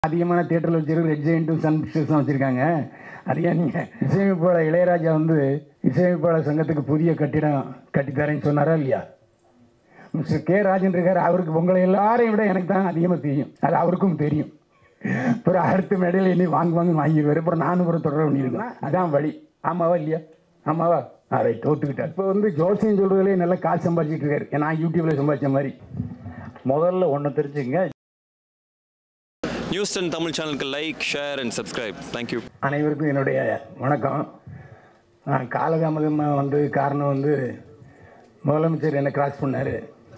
அதிகமான தேட்டரில் வச்சிருக்க ரெட் ஜெயின்ட்டும் சன் பிக்சர்ஸும் வச்சுருக்காங்க அது ஏன் நீங்கள் இசையமைப்பாளர் இளையராஜா வந்து இசையமைப்பாளர் சங்கத்துக்கு புதிய கட்டிடம் கட்டித்தரேன்னு சொன்னாரா இல்லையா மிஸ்டர் கே ராஜன் இருக்கார் அவருக்கு உங்களை எல்லாரையும் விட எனக்கு தான் அதிகமாக தெரியும் அது அவருக்கும் தெரியும் அப்புறம் அடுத்த மேடையில் இனி வாங்க வாங்க வாங்கிடுவார் அப்புறம் நானும் ஒரு தொடர வேண்டியிருக்கேன் அதான் வழி ஆமாவா இல்லையா ஆமாவா ஆ ரைட் ஒத்துக்கிட்டார் இப்போ வந்து ஜோசியம் சொல்கிறதுலே நல்லா காசு சம்பாதிச்சிட்டு இருக்காரு நான் யூடியூப்பில் சம்பாதிச்ச மாதிரி முதல்ல ஒன்று தெரிஞ்சுங்க நியூஸ் டென் தமிழ் சேனலுக்கு like share and subscribe thank you அனைவருக்கும் என்னுடைய வணக்கம் நான் காலதாமதமாக வந்து காரணம் வந்து முதலமைச்சர் என்னை கிராஸ் பண்ணார்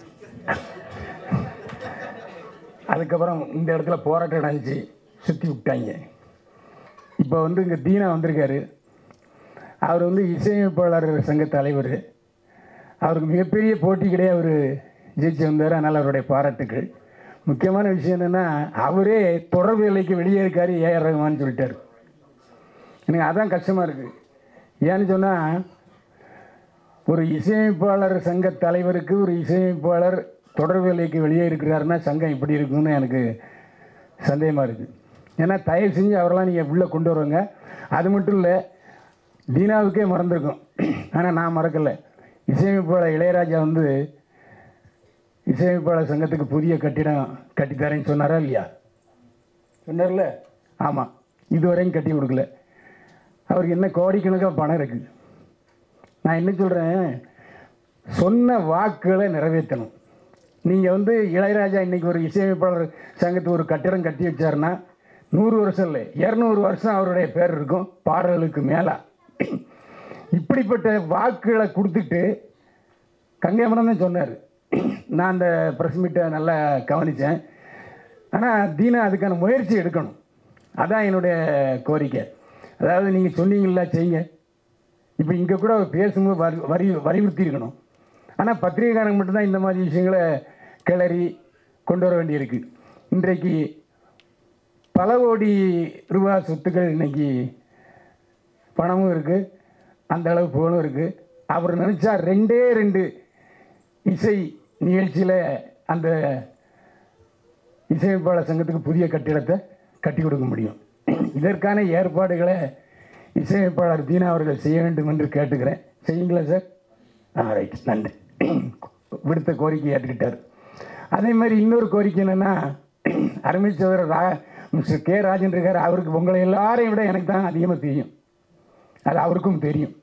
அதுக்கப்புறம் இந்த இடத்துல போராட்டம் நடந்துச்சு சுற்றி விட்டாங்க இப்போ வந்து இங்கே தீனா வந்திருக்காரு அவர் வந்து இசையமைப்பாளர் சங்க தலைவர் அவருக்கு மிகப்பெரிய போட்டி கிடையாது அவர் ஜெயிச்சு வந்தார் அதனால் அவருடைய பாராட்டுக்கள் முக்கியமான விஷயம் என்னென்னா அவரே தொடர் வேலைக்கு வெளியே இருக்கார் ஏஆர் ரகுமான்னு சொல்லிட்டார் எனக்கு அதான் கஷ்டமாக இருக்குது ஏன்னு சொன்னால் ஒரு இசையமைப்பாளர் சங்க தலைவருக்கு ஒரு இசையமைப்பாளர் தொடர் வேலைக்கு வெளியே இருக்கிறாருன்னா சங்கம் இப்படி இருக்குன்னு எனக்கு சந்தேகமாக இருக்குது ஏன்னா தயவு செஞ்சு அவரெல்லாம் நீங்கள் உள்ளே கொண்டு வருவாங்க அது மட்டும் இல்லை தீனாவுக்கே மறந்துருக்கும் ஆனால் நான் மறக்கலை இசையமைப்பாளர் இளையராஜா வந்து இசையமைப்பாளர் சங்கத்துக்கு புதிய கட்டிடம் கட்டித்தரேன்னு சொன்னாரா இல்லையா சொன்னார்ல ஆமாம் இதுவரையும் கட்டி கொடுக்கல அவருக்கு என்ன கோடிக்கணக்காக பணம் இருக்குது நான் என்ன சொல்கிறேன் சொன்ன வாக்குகளை நிறைவேற்றணும் நீங்கள் வந்து இளையராஜா இன்னைக்கு ஒரு இசையமைப்பாளர் சங்கத்துக்கு ஒரு கட்டிடம் கட்டி வச்சாருன்னா நூறு வருஷம் இல்லை இரநூறு வருஷம் அவருடைய பேர் இருக்கும் பாடல்களுக்கு மேலே இப்படிப்பட்ட வாக்குகளை கொடுத்துட்டு கங்கைமரம் தான் சொன்னார் நான் அந்த ப்ரெஸ் மீட்டை நல்லா கவனித்தேன் ஆனால் தீனா அதுக்கான முயற்சி எடுக்கணும் அதான் என்னுடைய கோரிக்கை அதாவது நீங்கள் சொன்னீங்களா செய்யுங்க இப்போ இங்கே கூட அவர் பேசும்போது வரி வரி வலியுறுத்தி இருக்கணும் ஆனால் பத்திரிகைக்காரங்க மட்டும்தான் இந்த மாதிரி விஷயங்களை கிளறி கொண்டு வர வேண்டியிருக்கு இன்றைக்கு பல கோடி ரூபா சொத்துக்கள் இன்னைக்கு பணமும் இருக்குது அந்த அளவு புகழும் இருக்குது அவர் நினச்சா ரெண்டே ரெண்டு இசை நிகழ்ச்சியில் அந்த இசையமைப்பாளர் சங்கத்துக்கு புதிய கட்டிடத்தை கட்டி கொடுக்க முடியும் இதற்கான ஏற்பாடுகளை இசையமைப்பாளர் தீனா அவர்கள் செய்ய வேண்டும் என்று கேட்டுக்கிறேன் செய்யுங்களா சார் ஆ ரைட் நன்றி விடுத்த கோரிக்கை ஏற்றுக்கிட்டார் அதே மாதிரி இன்னொரு கோரிக்கை என்னென்னா அருமை சோதரர் ரா மிஸ்டர் கே ராஜன் இருக்கார் அவருக்கு உங்களை எல்லாரையும் விட எனக்கு தான் அதிகமாக தெரியும் அது அவருக்கும் தெரியும்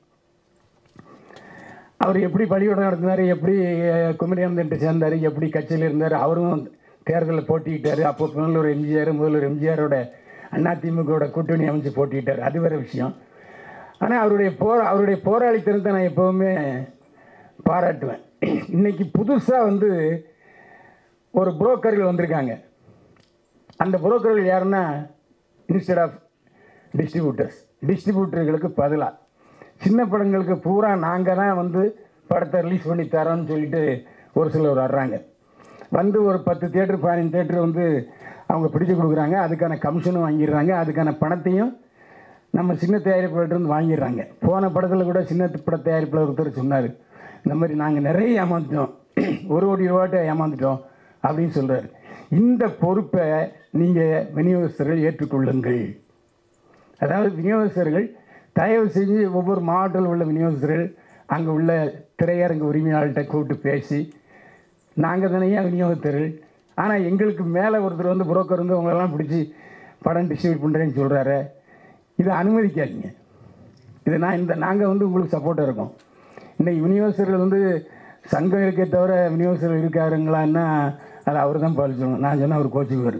அவர் எப்படி பள்ளிக்கூடம் நடத்தினார் எப்படி குமரியானந்த் சேர்ந்தார் எப்படி கட்சியில் இருந்தார் அவரும் தேர்தலில் போட்டிக்கிட்டார் அப்போ முதல்வர் எம்ஜிஆர் முதல்வர் எம்ஜிஆரோட அதிமுகவோட கூட்டணி அமைச்சு போட்டிக்கிட்டார் அது வேறு விஷயம் ஆனால் அவருடைய போர் அவருடைய போராளித்தனத்தை நான் எப்போவுமே பாராட்டுவேன் இன்னைக்கு புதுசாக வந்து ஒரு புரோக்கர்கள் வந்திருக்காங்க அந்த புரோக்கர்கள் யாருன்னா இன்ஸ்டெட் ஆஃப் டிஸ்ட்ரிபியூட்டர்ஸ் டிஸ்ட்ரிபியூட்டர்களுக்கு பதிலாக சின்ன படங்களுக்கு பூரா நாங்கள் தான் வந்து படத்தை ரிலீஸ் பண்ணி தரோன்னு சொல்லிட்டு ஒரு சிலர் வர்றாங்க வந்து ஒரு பத்து தேட்டர் பதினஞ்சு தேட்டர் வந்து அவங்க பிடிச்சு கொடுக்குறாங்க அதுக்கான கமிஷனும் வாங்கிடுறாங்க அதுக்கான பணத்தையும் நம்ம சின்ன தயாரிப்பாளர்கிட்ட வாங்கிடுறாங்க போன படத்தில் கூட சின்ன பட தயாரிப்பாளர் ஒருத்தர் சொன்னார் இந்த மாதிரி நாங்கள் நிறைய ஏமாந்துட்டோம் ஒரு கோடி ரூபாட்ட ஏமாந்துட்டோம் அப்படின்னு சொல்கிறார் இந்த பொறுப்பை நீங்கள் விநியோகஸ்தர்கள் ஏற்றுக்கொள்ளுங்கள் அதாவது விநியோகஸ்தர்கள் தயவு செஞ்சு ஒவ்வொரு மாவட்டத்தில் உள்ள விநியோகஸ்தர்கள் அங்கே உள்ள திரையரங்கு உரிமையாளர்கிட்ட கூப்பிட்டு பேசி நாங்கள் தானே விநியோகஸ்தர்கள் ஆனால் எங்களுக்கு மேலே ஒருத்தர் வந்து புரோக்கர் வந்து உங்களெல்லாம் பிடிச்சி படம் டிஸ்ட்ரிபியூட் பண்ணுறேன்னு சொல்கிறாரு இதை அனுமதிக்காதீங்க இது நான் இந்த நாங்கள் வந்து உங்களுக்கு சப்போர்ட்டாக இருக்கோம் இன்னைக்கு விநியோகஸ்தர்கள் வந்து சங்கம் இருக்கே தவிர விநியோகஸ்தர்கள் இருக்காருங்களான்னா அது அவர் தான் பதில் சொல்லணும் நான் சொன்னால் அவர் கோச்சுக்குவார்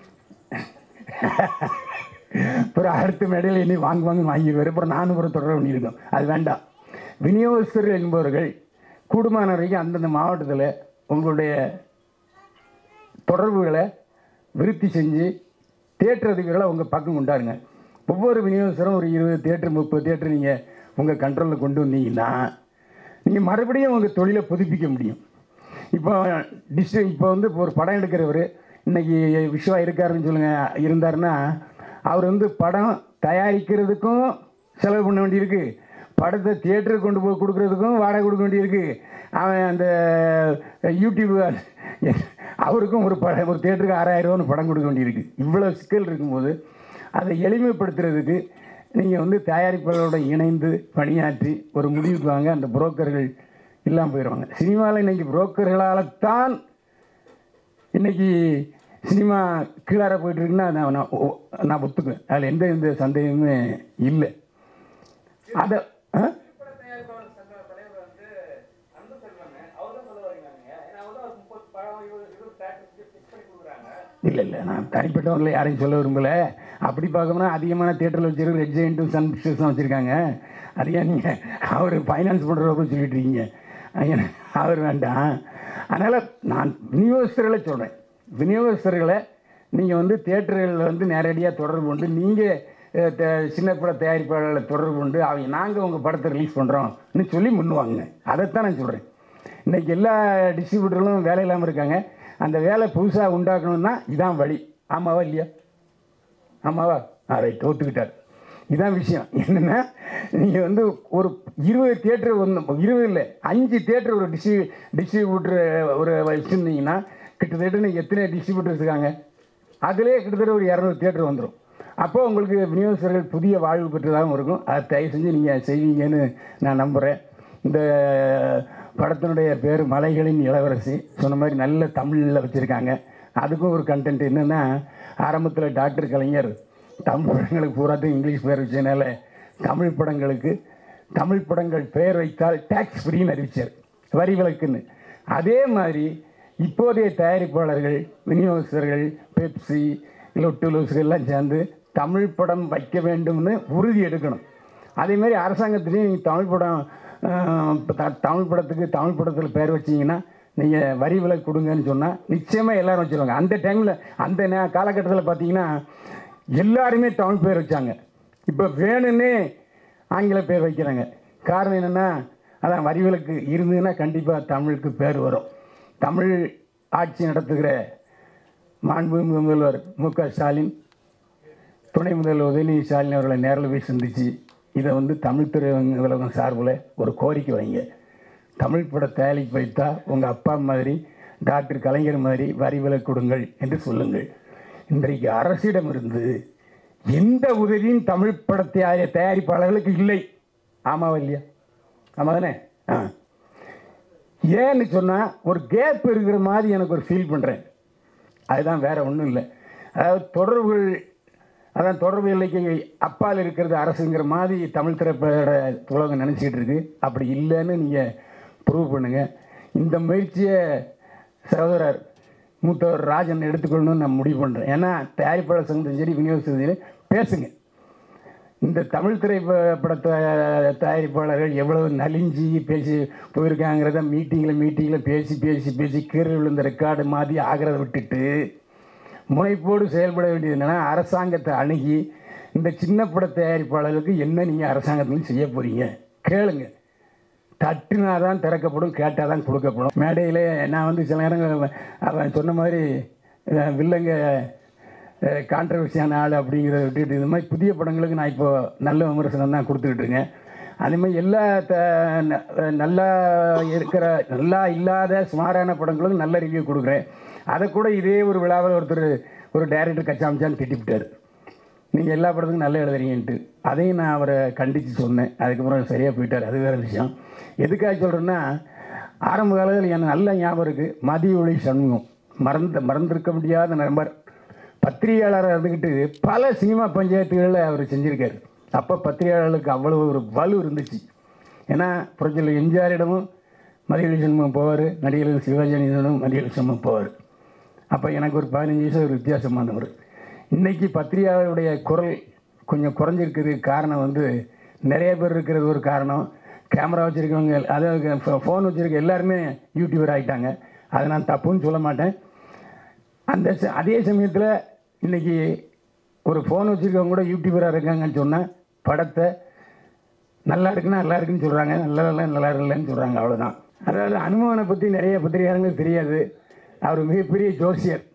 அப்புறம் அடுத்த மேடையில் இனி வாங்க வாங்க வாங்கிடுவார் அப்புறம் நானும் ஒரு தொடர பண்ணியிருக்கோம் அது வேண்டாம் விநியோகஸ்தர்கள் என்பவர்கள் கூடுமான வரைக்கும் அந்தந்த மாவட்டத்தில் உங்களுடைய தொடர்புகளை விருத்தி செஞ்சு தேட்டர் அதிபர்களை உங்கள் பக்கம் கொண்டாருங்க ஒவ்வொரு விநியோகஸ்தரும் ஒரு இருபது தேட்டர் முப்பது தேட்டர் நீங்கள் உங்கள் கண்ட்ரோலில் கொண்டு வந்தீங்கன்னா நீங்கள் மறுபடியும் உங்கள் தொழிலை புதுப்பிக்க முடியும் இப்போ டிஸ்ட்ரிக் இப்போ வந்து இப்போ ஒரு படம் எடுக்கிறவர் இன்னைக்கு விஸ்வா இருக்காருன்னு சொல்லுங்கள் இருந்தாருன்னா அவர் வந்து படம் தயாரிக்கிறதுக்கும் செலவு பண்ண வேண்டியிருக்கு படத்தை தியேட்டருக்கு கொண்டு போய் கொடுக்குறதுக்கும் வாடகை கொடுக்க வேண்டியிருக்கு அவன் அந்த யூடியூப் அவருக்கும் ஒரு படம் ஒரு தேட்டருக்கு ஆறாயிரம் ரூபான்னு படம் கொடுக்க வேண்டியிருக்கு இவ்வளோ சிக்கல் இருக்கும்போது அதை எளிமைப்படுத்துறதுக்கு நீங்கள் வந்து தயாரிப்பாளரோட இணைந்து பணியாற்றி ஒரு முடிவுக்கு வாங்க அந்த புரோக்கர்கள் இல்லாமல் போயிடுவாங்க சினிமாவில் இன்னைக்கு புரோக்கர்களால் தான் இன்னைக்கு சினிமா கீழார போயிட்டு இருக்குன்னா நான் நான் ஒ- நான் ஒத்துக்குவேன் அதில் எந்த எந்த சந்தேகமே இல்லை அதை ஆ இல்லை இல்லை நான் தனிப்பட்டவர்களை யாரையும் சொல்ல விரும்பல அப்படி பார்க்கணும்னா அதிகமான தேட்டரில் வச்சிருக்க ரெட் ஜெயின்ட்டும் சன் பிக்சர்ஸ் தான் வச்சுருக்காங்க அது ஏன் நீங்கள் அவர் ஃபைனான்ஸ் பண்ணுறவங்க சொல்லிட்டு இருக்கீங்க ஐயா, அவர் வேண்டாம் அதனால் நான் விநியோகஸ்தர்களை சொல்கிறேன் விநியோகஸ்தர்களை நீங்கள் வந்து தேட்டர்களில் வந்து நேரடியாக தொடர்பு கொண்டு நீங்கள் சின்ன பட தயாரிப்பாளர்களை தொடர்பு கொண்டு அவங்க நாங்கள் உங்கள் படத்தை ரிலீஸ் பண்ணுறோம்னு சொல்லி முன்னுவாங்க அதைத்தான் நான் சொல்கிறேன் இன்றைக்கி எல்லா டிஸ்ட்ரிபியூட்டர்களும் வேலை இல்லாமல் இருக்காங்க அந்த வேலை புதுசாக உண்டாக்கணும்னா இதான் வழி ஆமாவா இல்லையா ஆமாவா ஆ ரைட் ஒத்துக்கிட்டார் இதான் விஷயம் என்னென்னா நீங்கள் வந்து ஒரு இருபது தேட்டர் ஒன்று இருபது இல்லை அஞ்சு தேட்டர் ஒரு டிஸ்ட்ரி டிஸ்ட்ரிபியூட்டர் ஒரு வச்சுருந்தீங்கன்னா கிட்டத்தட்ட இன்னைக்கு எத்தனை டிஸ்ட்ரிபியூட்டர்ஸ் இருக்காங்க அதிலே கிட்டத்தட்ட ஒரு இரநூறு தேட்டர் வந்துடும் அப்போ உங்களுக்கு விநியோகஸ்தர்கள் புதிய வாழ்வு பெற்றதாகவும் இருக்கும் அதை தயவு செஞ்சு நீங்கள் செய்வீங்கன்னு நான் நம்புகிறேன் இந்த படத்தினுடைய பேர் மலைகளின் இளவரசி சொன்ன மாதிரி நல்ல தமிழில் வச்சுருக்காங்க அதுக்கும் ஒரு கண்டென்ட் என்னென்னா ஆரம்பத்தில் டாக்டர் கலைஞர் தமிழ் படங்களுக்கு பூராத்தையும் இங்கிலீஷ் பேர் வச்சதுனால தமிழ் படங்களுக்கு தமிழ் படங்கள் பெயர் வைத்தால் டேக்ஸ் ஃப்ரீன்னு அறிவிச்சார் வரி விலக்குன்னு அதே மாதிரி இப்போதைய தயாரிப்பாளர்கள் விநியோகஸ்தர்கள் பெப்சி லொட்டு லூசுகள் எல்லாம் சேர்ந்து தமிழ் படம் வைக்க வேண்டும்னு உறுதி எடுக்கணும் அதே மாதிரி அரசாங்கத்துலேயும் நீங்கள் தமிழ் படம் ஆஹ், த- தமிழ் படத்துக்கு தமிழ் படத்தில் பேர் வச்சீங்கன்னா நீங்கள் வரி விலக்கு கொடுங்கன்னு சொன்னால் நிச்சயமாக எல்லாரும் வச்சுருவாங்க அந்த டைமில் அந்த நே- காலகட்டத்தில் பார்த்தீங்கன்னா எல்லாருமே தமிழ் பேர் வச்சாங்க இப்போ வேணும்னே ஆங்கில பேர் வைக்கிறாங்க காரணம் என்னென்னா அதான் வரி விலக்கு இருந்ததுன்னா கண்டிப்பாக தமிழுக்கு பேர் வரும் தமிழ் ஆட்சி நடத்துகிற மாண்புமிகு முதல்வர் மு க ஸ்டாலின் துணை முதல்வர் உதயநிதி ஸ்டாலின் அவர்களை நேரில் போய் சந்தித்து இதை வந்து தமிழ் திரையுலகம் சார்பில் ஒரு கோரிக்கை வைங்க தமிழ் பட தயாரிப்பு வைத்தா உங்கள் அப்பா மாதிரி டாக்டர் கலைஞர் மாதிரி வரி விலக்கு கொடுங்கள் என்று சொல்லுங்கள் இன்றைக்கு அரசிடமிருந்து எந்த உதவியும் தமிழ் பட தயாரி தயாரிப்பாளர்களுக்கு இல்லை ஆமாவா இல்லையா ஆமாம் தானே ஆ ஏன்னு சொன்னால் ஒரு கேப் இருக்கிற மாதிரி எனக்கு ஒரு ஃபீல் பண்ணுறேன் அதுதான் வேற ஒன்றும் இல்லை அதாவது தொடர்புகள் அதான் தொடர்பு எல்லைக்கு அப்பால் இருக்கிறது அரசுங்கிற மாதிரி தமிழ் திரைப்பட உலகம் நினச்சிக்கிட்டு இருக்கு அப்படி இல்லைன்னு நீங்கள் ப்ரூவ் பண்ணுங்கள் இந்த முயற்சியை சகோதரர் மூத்தவர் ராஜன் எடுத்துக்கொள்ளணும்னு நான் முடிவு பண்ணுறேன் ஏன்னா தயாரிப்பாளர் சங்கத்தையும் சரி விநியோக சரி பேசுங்க இந்த தமிழ் திரைப்பட த- தயாரிப்பாளர்கள் எவ்வளவு நலிஞ்சி பேசி போயிருக்காங்கிறத மீட்டிங்கில் மீட்டிங்கில் பேசி பேசி பேசி கீழே விழுந்த ரெக்கார்டு மாதிரி ஆகிறத விட்டுட்டு முனைப்போடு செயல்பட வேண்டியது என்னென்னா அரசாங்கத்தை அணுகி இந்த சின்ன பட தயாரிப்பாளர்களுக்கு என்ன நீங்கள் அரசாங்கத்தில் செய்ய போகிறீங்க கேளுங்க தட்டுனா தான் திறக்கப்படும் கேட்டால் தான் கொடுக்கப்படும் மேடையில் நான் வந்து சில நேரங்கள் அவன் சொன்ன மாதிரி அஹ், வில்லங்க கான்ட்ரவர்சியான ஆள் அப்படிங்கிறத விட்டுட்டு இது மாதிரி புதிய படங்களுக்கு நான் இப்போ நல்ல விமர்சனம் தான் கொடுத்துக்கிட்டு இருக்கேன் அதே மாதிரி எல்லா த ந- நல்லா இருக்கிற நல்லா இல்லாத சுமாரான படங்களுக்கும் நல்ல ரிவ்யூ கொடுக்குறேன் அதை கூட இதே ஒரு விழாவில் ஒருத்தர் ஒரு டைரக்டர் கச்சாமிச்சான்னு திட்டிவிட்டார் நீங்கள் எல்லா படத்துக்கும் நல்லா எழுதுறீங்கன்ட்டு அதையும் நான் அவரை கண்டித்து சொன்னேன் அதுக்கப்புறம் சரியாக போயிட்டார் அது வேறு விஷயம் எதுக்காக சொல்கிறேன்னா ஆரம்ப காலத்தில் எனக்கு நல்ல ஞாபகம் இருக்குது மதிய ஒளி சண்முகம் மறந்து மறந்திருக்க முடியாத நண்பர் பத்திரிகையாளராக இருந்துக்கிட்டு பல சினிமா பஞ்சாயத்துகளில் அவர் செஞ்சுருக்காரு அப்போ பத்திரிகையாளர்களுக்கு அவ்வளவு ஒரு வலு இருந்துச்சு ஏன்னா புரட்சியில் எம்ஜிஆரிடமும் மதியொளி சண்முகம் போவார் நடிகர்கள் சிவாஜியிடமும் மதியொளி சண்முகம் போவார் அப்போ எனக்கு ஒரு பதினஞ்சு வயசு ஒரு வித்தியாசமானவர் இன்னைக்கு பத்திரிகையாளருடைய குரல் கொஞ்சம் குறைஞ்சிருக்கிறதுக்கு காரணம் வந்து நிறைய பேர் இருக்கிறது ஒரு காரணம் கேமரா வச்சுருக்கவங்க அதாவது ஃபோன் வச்சுருக்க எல்லாருமே யூடியூபர் ஆகிட்டாங்க அதை நான் தப்புன்னு சொல்ல மாட்டேன் அந்த ச- அதே சமயத்தில் இன்னைக்கு ஒரு ஃபோன் வச்சுருக்கவங்க கூட யூடியூபராக இருக்காங்கன்னு சொன்னால் படத்தை நல்லா இருக்குன்னா நல்லா இருக்குன்னு சொல்கிறாங்க நல்லா இல்லை நல்லா இல்லைன்னு சொல்கிறாங்க அவ்வளோதான் அதாவது அனுமனை பற்றி நிறைய பத்திரிகையாளங்களுக்கு தெரியாது அவர் மிகப்பெரிய ஜோசியர்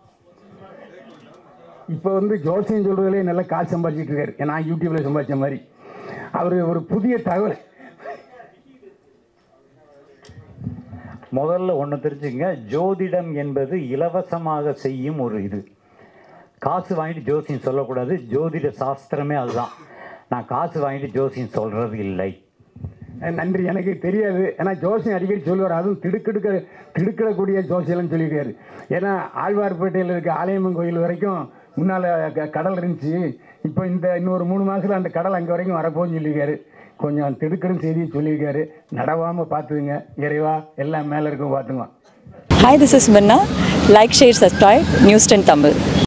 இப்போ வந்து ஜோசியம் சொல்கிறதுலே நல்லா காசு சம்பாதிச்சிட்டு இருக்காரு நான் யூடியூப்பில் சம்பாதிச்ச மாதிரி அவர் ஒரு புதிய தகவல் முதல்ல ஒன்று தெரிஞ்சுங்க ஜோதிடம் என்பது இலவசமாக செய்யும் ஒரு இது காசு வாங்கிட்டு ஜோசியம் சொல்லக்கூடாது ஜோதிட சாஸ்திரமே அதுதான் நான் காசு வாங்கிட்டு ஜோசியம் சொல்கிறது இல்லை அஹ் நன்றி எனக்கு தெரியாது ஏன்னா ஜோசியம் அடிக்கடி சொல்லுவார் அதுவும் திடுக்கிடுக்க திடுக்கிடக்கூடிய ஜோசியம்னு சொல்லியிருக்காரு ஏன்னா ஆழ்வார்பேட்டையில் இருக்க ஆலயம்மன் கோயில் வரைக்கும் முன்னால் கடல் இருந்துச்சு இப்போ இந்த இன்னொரு மூணு மாதத்தில் அந்த கடல் அங்கே வரைக்கும் வரப்போன்னு சொல்லியிருக்காரு கொஞ்சம் திடுக்கிடும் செய்தியை சொல்லியிருக்காரு நடவாமல் பார்த்துக்குங்க இறைவா எல்லாம் மேலே இருக்கும் பார்த்துங்க Hi, this is Minna. Like, share, subscribe. News 10 Tamil.